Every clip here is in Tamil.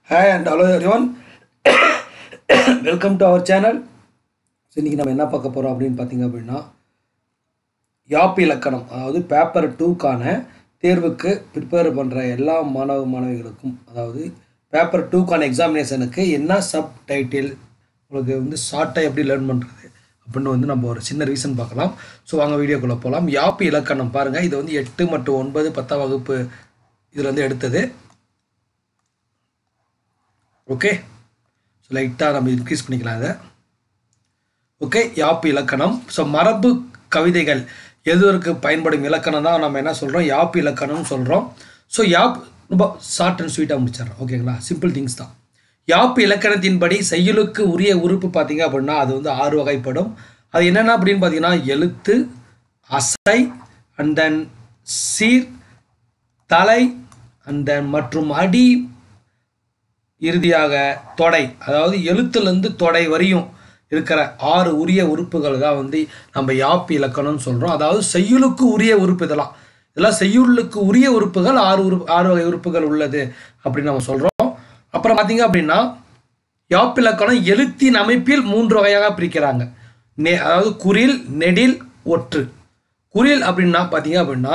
hi and hello everyone welcome to our channel so இன்றைக்கி நம்ம என்ன பார்க்க போகிறோம் அப்படின்னு பார்த்தீங்க அப்படின்னா யாப் இலக்கணம் அதாவது பேப்பர் டூக்கான தேர்வுக்கு ப்ரிப்பேர் பண்ணுற எல்லா மாணவ மாணவிகளுக்கும் அதாவது பேப்பர் டூக்கான எக்ஸாமினேஷனுக்கு என்ன சப் டைட்டில் உங்களுக்கு வந்து ஷார்ட்டாக எப்படி லேர்ன் பண்ணுறது அப்படின்னு வந்து நம்ம ஒரு சின்ன ரீசன் பார்க்கலாம் ஸோ வாங்க வீடியோக்குள்ளே போகலாம் யாப் இலக்கணம் பாருங்கள் இது வந்து எட்டு மற்றும் ஒன்பது பத்தாம் வகுப்பு இதில் வந்து எடுத்தது ஓகே ஸோ லைட்டாக நம்ம இன்க்ரீஸ் பண்ணிக்கலாம் இதை ஓகே யாப்பு இலக்கணம் ஸோ மரபு கவிதைகள் எதுவருக்கு பயன்படும் இலக்கணம் தான் நம்ம என்ன சொல்கிறோம் யாப்பு இலக்கணம்னு சொல்கிறோம் ஸோ யாப் ரொம்ப ஷார்ட் அண்ட் ஸ்வீட்டாக முடிச்சிடுறோம் ஓகேங்களா சிம்பிள் திங்ஸ் தான் யாப்பு இலக்கணத்தின்படி செய்யுளுக்கு உரிய உறுப்பு பார்த்தீங்க அப்படின்னா அது வந்து ஆறு வகைப்படும் அது என்னென்ன அப்படின்னு பார்த்தீங்கன்னா எழுத்து அசை அண்ட் தென் சீர் தலை அண்ட் தென் மற்றும் அடி இறுதியாக தொடை அதாவது எழுத்துலேருந்து தொடை வரையும் இருக்கிற ஆறு உரிய உறுப்புகள் தான் வந்து நம்ம யாப்பு இலக்கணம்னு சொல்கிறோம் அதாவது செய்யுளுக்கு உரிய உறுப்பு இதெல்லாம் இதெல்லாம் செய்யுளுக்கு உரிய உறுப்புகள் ஆறு உறுப்பு ஆறு வகை உறுப்புகள் உள்ளது அப்படின்னு நம்ம சொல்கிறோம் அப்புறம் பார்த்தீங்க அப்படின்னா யாப்பு இலக்கணம் எழுத்தின் அமைப்பில் மூன்று வகையாக பிரிக்கிறாங்க நெ அதாவது குறில் நெடில் ஒற்று குறில் அப்படின்னா பார்த்தீங்க அப்படின்னா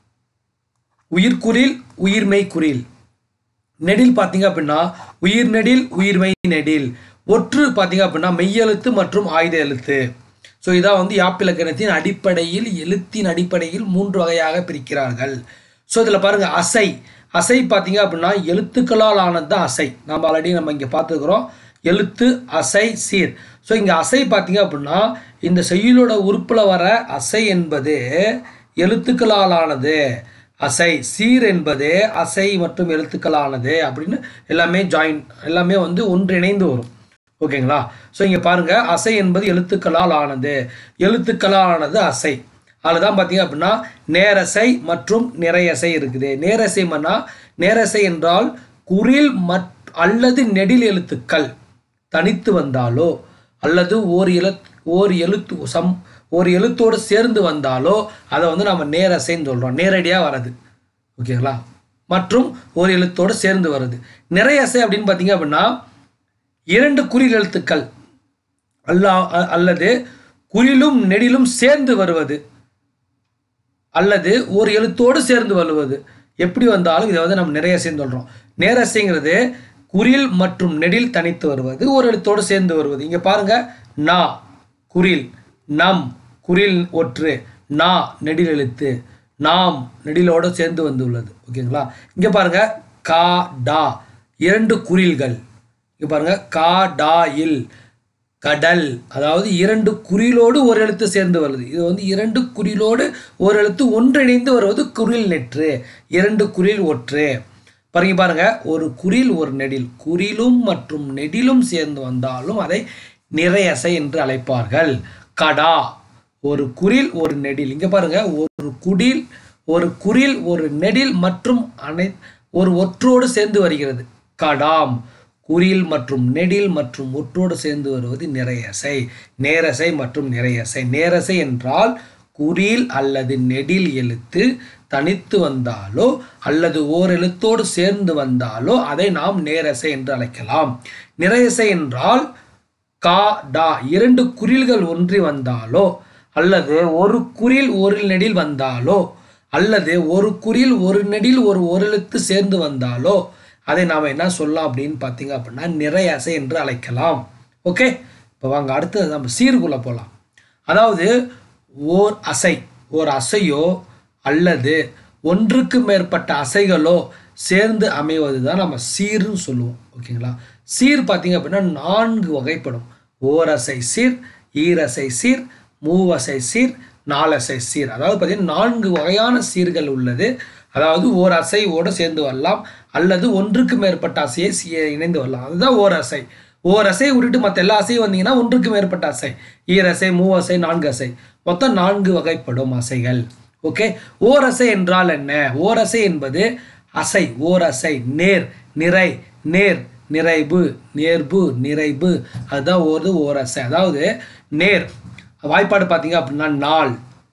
உயிர்குறில் உயிர்மெய் குறில் நெடில் பார்த்தீங்க அப்படின்னா உயிர் நெடில் உயிர்மை நெடில் ஒற்று பார்த்தீங்க அப்படின்னா மெய்யெழுத்து மற்றும் ஆயுத எழுத்து ஸோ இதான் வந்து யாப்பிலக்கணத்தின் அடிப்படையில் எழுத்தின் அடிப்படையில் மூன்று வகையாக பிரிக்கிறார்கள் ஸோ இதில் பாருங்க அசை அசை பார்த்தீங்க அப்படின்னா எழுத்துக்களால் ஆனது தான் அசை நம்ம ஆல்ரெடி நம்ம இங்கே பார்த்துக்கிறோம் எழுத்து அசை சீர் ஸோ இங்கே அசை பார்த்தீங்க அப்படின்னா இந்த செய்யுளோட உறுப்பில் வர அசை என்பது எழுத்துக்களால் ஆனது அசை சீர் என்பது அசை மற்றும் எழுத்துக்களானது அப்படின்னு எல்லாமே ஜாயின் எல்லாமே வந்து ஒன்றிணைந்து வரும் ஓகேங்களா ஸோ இங்கே பாருங்க அசை என்பது எழுத்துக்களால் ஆனது எழுத்துக்களால் ஆனது அசை அதில் தான் பார்த்தீங்க அப்படின்னா நேரசை மற்றும் நிறையசை இருக்குது நேரசை மன்னா நேரசை என்றால் குறில் மற் அல்லது நெடில் எழுத்துக்கள் தனித்து வந்தாலோ அல்லது ஓர் எழுத் ஓர் எழுத்து சம் ஒரு எழுத்தோடு சேர்ந்து வந்தாலோ அதை வந்து நம்ம நேரசைன்னு சொல்கிறோம் நேரடியாக வர்றது ஓகேங்களா மற்றும் ஒரு எழுத்தோடு சேர்ந்து வருது நிறையசை அப்படின்னு பார்த்தீங்க அப்படின்னா இரண்டு குறில் எழுத்துக்கள் அல்லா அல்லது குறிலும் நெடிலும் சேர்ந்து வருவது அல்லது ஒரு எழுத்தோடு சேர்ந்து வருவது எப்படி வந்தாலும் இதை வந்து நம்ம நிறையசைன்னு சொல்கிறோம் நேரசைங்கிறது குறில் மற்றும் நெடில் தனித்து வருவது ஒரு எழுத்தோடு சேர்ந்து வருவது இங்கே பாருங்க நா குறில் நம் குறில் ஒற்று நா நெடில் எழுத்து நாம் நெடிலோடு சேர்ந்து வந்துள்ளது ஓகேங்களா இங்கே பாருங்க கா டா இரண்டு குறில்கள் இங்கே பாருங்க கா டா இல் கடல் அதாவது இரண்டு குறிலோடு ஒரு எழுத்து சேர்ந்து வருது இது வந்து இரண்டு குறிலோடு ஒரு எழுத்து ஒன்றிணைந்து வருவது குறில் நெற்று இரண்டு குறில் ஒற்று பாருங்க பாருங்க ஒரு குறில் ஒரு நெடில் குறிலும் மற்றும் நெடிலும் சேர்ந்து வந்தாலும் அதை நிறையசை என்று அழைப்பார்கள் கடா ஒரு குறில் ஒரு நெடில் இங்க பாருங்க ஒரு குடில் ஒரு குறில் ஒரு நெடில் மற்றும் அனை ஒரு ஒற்றோடு சேர்ந்து வருகிறது கடாம் குறில் மற்றும் நெடில் மற்றும் ஒற்றோடு சேர்ந்து வருவது நிறையசை நேரசை மற்றும் நிறையசை நேரசை என்றால் குறில் அல்லது நெடில் எழுத்து தனித்து வந்தாலோ அல்லது ஓர் எழுத்தோடு சேர்ந்து வந்தாலோ அதை நாம் நேரசை என்று அழைக்கலாம் நிறையசை என்றால் கா டா இரண்டு குறில்கள் ஒன்றி வந்தாலோ அல்லது ஒரு குறில் ஒரு நெடில் வந்தாலோ அல்லது ஒரு குறில் ஒரு நெடில் ஒரு ஒரு எழுத்து சேர்ந்து வந்தாலோ அதை நாம் என்ன சொல்லலாம் அப்படின்னு பார்த்தீங்க அப்படின்னா நிறையசை என்று அழைக்கலாம் ஓகே இப்போ வாங்க அடுத்தது நம்ம சீர்குள்ள போகலாம் அதாவது ஓர் அசை ஓர் அசையோ அல்லது ஒன்றுக்கு மேற்பட்ட அசைகளோ சேர்ந்து அமைவது தான் நம்ம சீர்னு சொல்லுவோம் ஓகேங்களா சீர் பார்த்தீங்க அப்படின்னா நான்கு வகைப்படும் ஓரசை சீர் ஈரசை சீர் மூவசை சீர் நாலசை சீர் அதாவது பார்த்தீங்கன்னா நான்கு வகையான சீர்கள் உள்ளது அதாவது ஓர் அசையோடு சேர்ந்து வரலாம் அல்லது ஒன்றுக்கு மேற்பட்ட அசையை சி- இணைந்து வரலாம் அதுதான் ஓர் அசை ஓர் அசை விட்டுட்டு மற்ற எல்லா அசையும் வந்தீங்கன்னா ஒன்றுக்கு மேற்பட்ட அசை ஈரசை மூவசை நான்கு அசை மொத்தம் நான்கு வகைப்படும் அசைகள் ஓகே ஓரசை என்றால் என்ன ஓரசை என்பது அசை ஓரசை நேர் நிறை நேர் நிறைவு நேர்பு நிறைவு அதுதான் ஒரு ஓரசை அதாவது நேர் வாய்ப்பாடு பார்த்தீங்க அப்படின்னா நாள்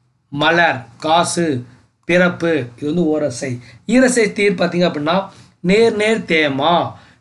மலர் காசு பிறப்பு இது வந்து ஓரசை ஈரசை தீர் பார்த்தீங்க அப்படின்னா நேர் நேர் தேமா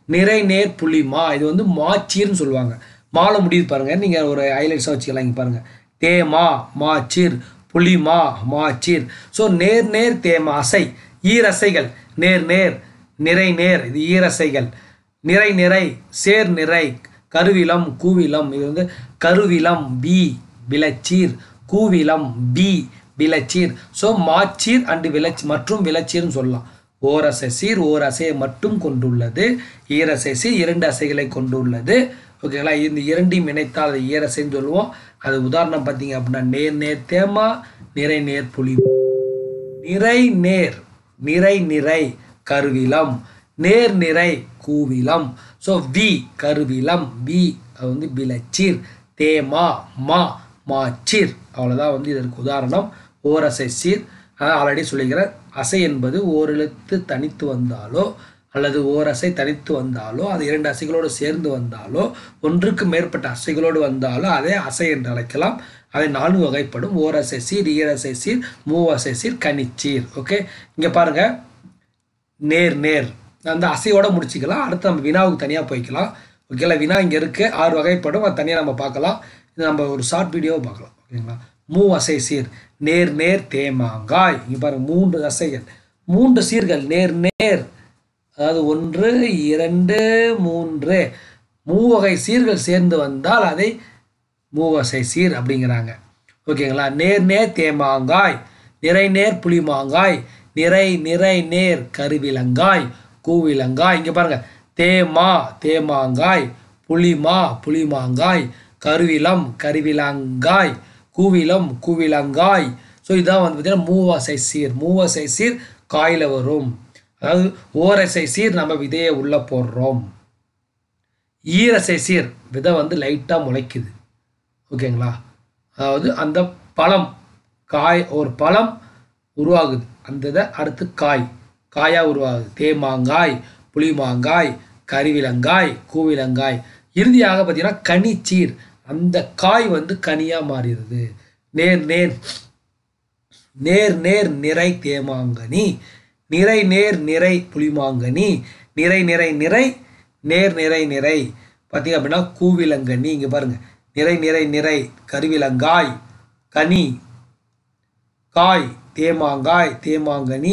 நிறை நேர் புளிமா இது வந்து மாச்சீர்னு சொல்லுவாங்க மாலை முடியுது பாருங்க நீங்க ஒரு ஹைலைட்ஸாக வச்சுக்கலாம் இங்க பாருங்க தேமா மாச்சீர் புளிமா மாச்சீர் ஸோ நேர் நேர் தேமா அசை ஈரசைகள் நேர் நேர் நிறை நேர் இது ஈரசைகள் நிறை நிறை சேர் நிறை கருவிலம் கூவிலம் இது வந்து கருவிலம் பி விளச்சீர் கூவிலம் பி விளச்சீர் ஸோ மாச்சீர் அண்டு விளச் மற்றும் விளச்சீர்னு சொல்லலாம் ஓரசை சீர் ஓர் அசையை மட்டும் கொண்டுள்ளது ஈரசை சீர் இரண்டு அசைகளை கொண்டுள்ளது ஓகேங்களா இந்த இரண்டையும் இணைத்தால் அது ஈரசைன்னு சொல்லுவோம் அது உதாரணம் பார்த்தீங்க அப்படின்னா நேர் நேர் தேமா நிறை நேர் புலி நிறை நேர் நிறை நிறை கருவிலம் நேர் நிறை கூவிலம் ஸோ வி கருவிலம் வி அது வந்து பிளச்சீர் தேமா மா மாச்சீர் அவ்வளோதான் வந்து இதற்கு உதாரணம் ஓரசை சீர் அதான் ஆல்ரெடி சொல்லிக்கிறேன் அசை என்பது ஓரெழுத்து தனித்து வந்தாலோ அல்லது ஓரசை தனித்து வந்தாலோ அது இரண்டு அசைகளோடு சேர்ந்து வந்தாலோ ஒன்றுக்கு மேற்பட்ட அசைகளோடு வந்தாலோ அதே அசை என்று அழைக்கலாம் அதை நான்கு வகைப்படும் ஓரசை சீர் ஈரசை சீர் மூவசை சீர் கனிச்சீர் ஓகே இங்கே பாருங்க நேர் நேர் அந்த அசையோட முடிச்சுக்கலாம் அடுத்து நம்ம வினாவுக்கு தனியாக போய்க்கலாம் ஓகேங்களா வினா இங்கே இருக்கு ஆறு வகைப்படும் அது தனியாக நம்ம பார்க்கலாம் இது நம்ம ஒரு ஷார்ட் வீடியோவை பார்க்கலாம் ஓகேங்களா மூ அசை சீர் நேர் நேர் தேமாங்காய் இங்கே பாருங்க மூன்று அசைகள் மூன்று சீர்கள் நேர் நேர் அதாவது ஒன்று இரண்டு மூன்று மூவகை சீர்கள் சேர்ந்து வந்தால் அதை மூவசை சீர் அப்படிங்கிறாங்க ஓகேங்களா நேர் நேர் தேமாங்காய் நிறை நேர் புளிமாங்காய் நிறை நிறை நேர் கருவிலங்காய் கூவிலங்காய் இங்கே பாருங்க தேமா தேமாங்காய் புளிமா புளிமாங்காய் கருவிலம் கருவிலங்காய் கூவிலம் கூவிலங்காய் ஸோ இதான் வந்து பார்த்தீங்கன்னா மூவசை சீர் மூவசை சீர் காயில் வரும் அதாவது ஓரசை சீர் நம்ம விதையை உள்ளே போடுறோம் ஈரசை சீர் விதை வந்து லைட்டாக முளைக்குது ஓகேங்களா அதாவது அந்த பழம் காய் ஒரு பழம் உருவாகுது அந்த இதை அடுத்து காய் காயாக உருவாகுது தேமாங்காய் புளிமாங்காய் கருவிலங்காய் கூவிலங்காய் இறுதியாக பார்த்தீங்கன்னா கனிச்சீர் அந்த காய் வந்து கனியாக மாறிடுது நேர் நேர் நேர் நேர் நிறை தேமாங்கனி நிறை நேர் நிறை புளிமாங்கனி நிறை நிறை நிறை நேர் நிறை நிறை பார்த்தீங்க அப்படின்னா கூவிலங்கனி இங்கே பாருங்க நிறை நிறை நிறை கருவிலங்காய் கனி காய் தேமாங்காய் தேமாங்கனி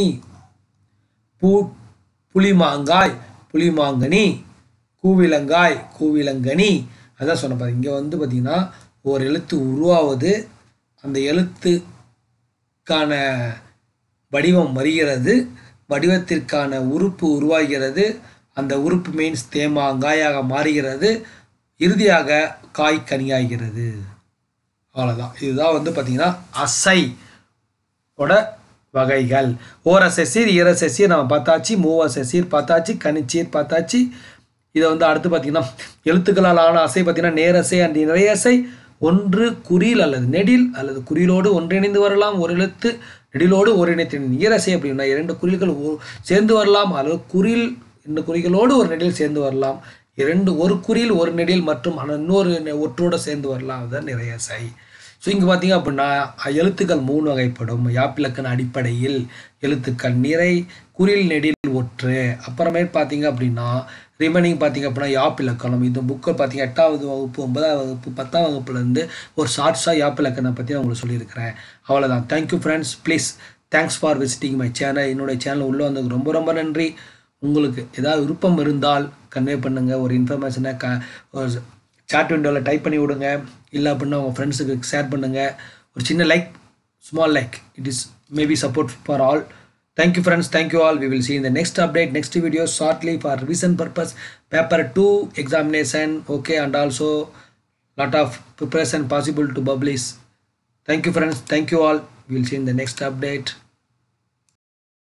பூ புளிமாங்காய் புளிமாங்கனி கூவிலங்காய் கூவிலங்கனி அதான் சொன்ன பாருங்க இங்கே வந்து பார்த்தீங்கன்னா ஒரு எழுத்து உருவாவது அந்த எழுத்துக்கான வடிவம் வருகிறது வடிவத்திற்கான உறுப்பு உருவாகிறது அந்த உறுப்பு மீன்ஸ் தேமாங்காயாக மாறுகிறது இறுதியாக காய் கனியாகிறது அவ்வளோதான் இதுதான் வந்து பார்த்தீங்கன்னா அசை ஓட வகைகள் ஓரசை சீர் ஈரசை சீர் நம்ம பார்த்தாச்சு மூவசை சீர் பார்த்தாச்சு கனிச்சீர் பார்த்தாச்சு இதை வந்து அடுத்து பார்த்தீங்கன்னா எழுத்துக்களால் ஆன அசை பார்த்தீங்கன்னா நேரசை அண்ட் நிறையசை ஒன்று குறில் அல்லது நெடில் அல்லது குறிலோடு ஒன்றிணைந்து வரலாம் ஒரு எழுத்து நெடிலோடு ஒருங்கிணைத்து ஈரசை அப்படின்னா இரண்டு குறில்கள் ஒ- சேர்ந்து வரலாம் அல்லது குறில் இரண்டு குறிகளோடு ஒரு நெடில் சேர்ந்து வரலாம் இரண்டு ஒரு குறில் ஒரு நெடில் மற்றும் ஆனா இன்னொரு நெ- ஒற்றோட சேர்ந்து வரலாம் அதுதான் நிறையசை ஸோ இங்கே பார்த்தீங்க அப்படின்னா எழுத்துக்கள் மூணு வகைப்படும் யாப்பிலக்கண அடிப்படையில் எழுத்துக்கள் நிறை குறில் நெடில் ஒற்று அப்புறமேல் பார்த்தீங்க அப்படின்னா ரிமைனிங் பார்த்தீங்க அப்படின்னா யாப்பிலக்கணம் இந்த புக்கை பார்த்தீங்க எட்டாவது வகுப்பு ஒன்பதாவது வகுப்பு பத்தாம் வகுப்புலேருந்து ஒரு ஷார்ட்ஸாக யாப்பிலக்கணம் பற்றி நான் உங்களுக்கு சொல்லியிருக்கிறேன் அவ்வளோதான் thank you friends please thanks for visiting my channel என்னுடைய சேனல் உள்ளே வந்ததுக்கு ரொம்ப ரொம்ப நன்றி உங்களுக்கு ஏதாவது விருப்பம் இருந்தால் கன்வே பண்ணுங்கள் ஒரு இன்ஃபர்மேஷனை க ஒரு சாட் விண்டோவில் டைப் பண்ணி விடுங்க இல்லை அப்படின்னா உங்கள் ஃப்ரெண்ட்ஸுக்கு ஷேர் பண்ணுங்கள் ஒரு சின்ன like small like it is maybe support for all thank you friends thank you all we will see in the next update next video shortly for revision purpose paper 2 examination okay and also lot of preparation possible to publish thank you friends thank you all we will see in the next update